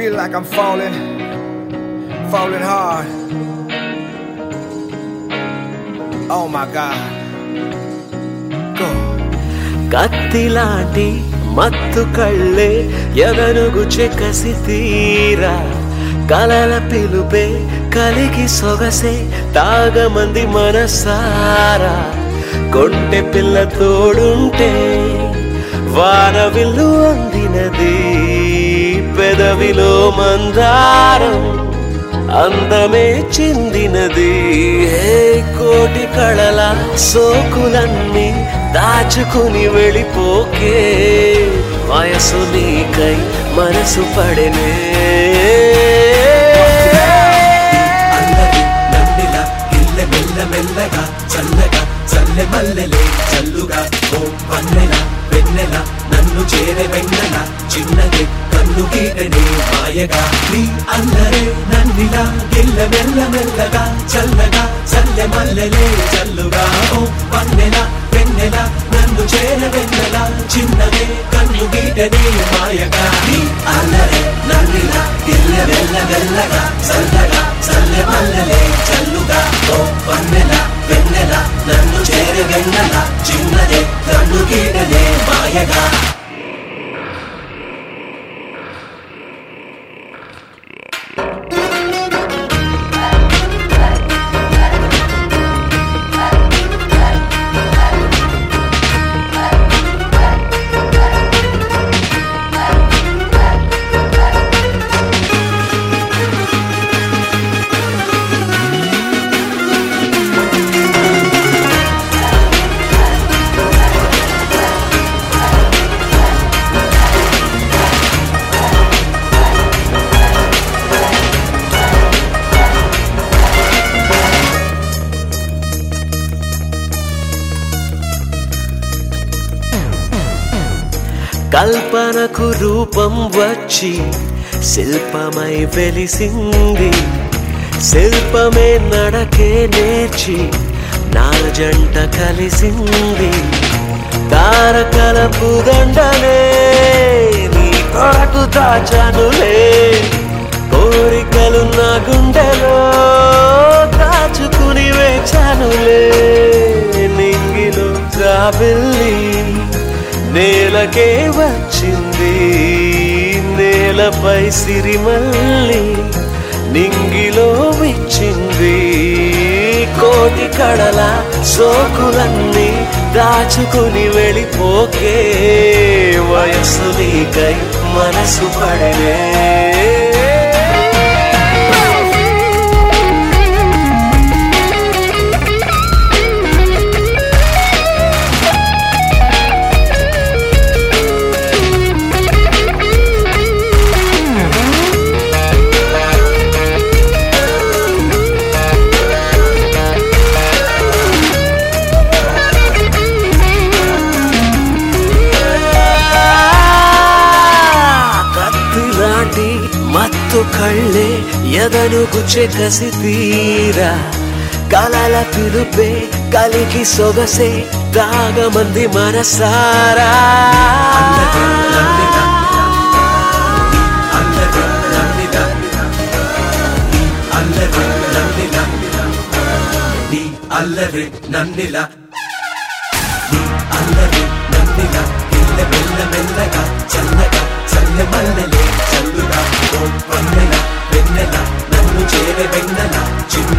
feel like I'm falling, falling hard. Oh my God. Go. కత్తిలాంటి మత్తు కళ్ళే ఎదనుగు చెక్కసి తీరా కలల పిలుపే కలిగి సొగసే తాగమంది మనసారా కొంటె పిల్ల తోడుంటే వాన విల్లు అందినది పెదవిలో మందారం అందమే చిందినది హే కోటి కళల సోకులన్నీ దాచుకుని వెళ్ళిపోకే వయసు నీకై మనసు పడనే అల్లరి నందిల ఇల్లె మెల్ల మెల్లగా చల్లగా చల్లె మల్లెలే చల్లుగా ఓ వన్నెల వెన్నెల నన్ను చేరే వెన్నెల చిన్నదే కన్ను గీటనే మాయగా నీ అల్లరే నన్నిల గిల్ల మెల్ల మెల్లగా చల్లగా చల్లె మల్లెలే చల్లుగా ఓ వన్నెల వెన్నెల నన్ను చేర వెన్నెల చిన్నదే కన్ను గీటనే మాయగా నీ అల్లరే నన్నిల గిల్ల మెల్ల మెల్లగా చల్లగా చల్లె మల్లెలే చల్లుగా ఓ వన్నెల వెన్నెల నన్ను చేర వెన్నెల చిన్నదే కన్ను గీటనే మాయగా కల్పనకు రూపం వచ్చి శిల్పమై వెలిసింది శిల్పమే నడకే నేర్చి నా జంట కలిసింది తారకల పుదండలే నీ కొరకు దాచానులే కోరికలు నా గుండెలో దాచుకుని వేచానులే నింగిలో జాబిల్లి నేలకే వచ్చింది నేలపై సిరిమల్లి నింగిలో విచ్చింది కోటి కడల సోకులన్నీ దాచుకుని వెళ్ళిపోకే వయస్సు నీకై మనసు పడలే కత్తిలాంటి మత్తు కళ్ళే ఎదను గుచ్చే కసి తీరా కలల పిలుపే కలిగి సొగసే దాగమంది మనసారా అల్లరి నన్నిల అల్లరి నన్నిల నీ అల్లరి నన్నిల నీ అల్లరి నన్నిల ఇల్ల మెల్ల మెల్లగా చల్లగా చల్లె మల్లెలే చల్లుగా ఓ వన్నెల వెన్నెల నన్ను చేరే వెన్నెల చిన్న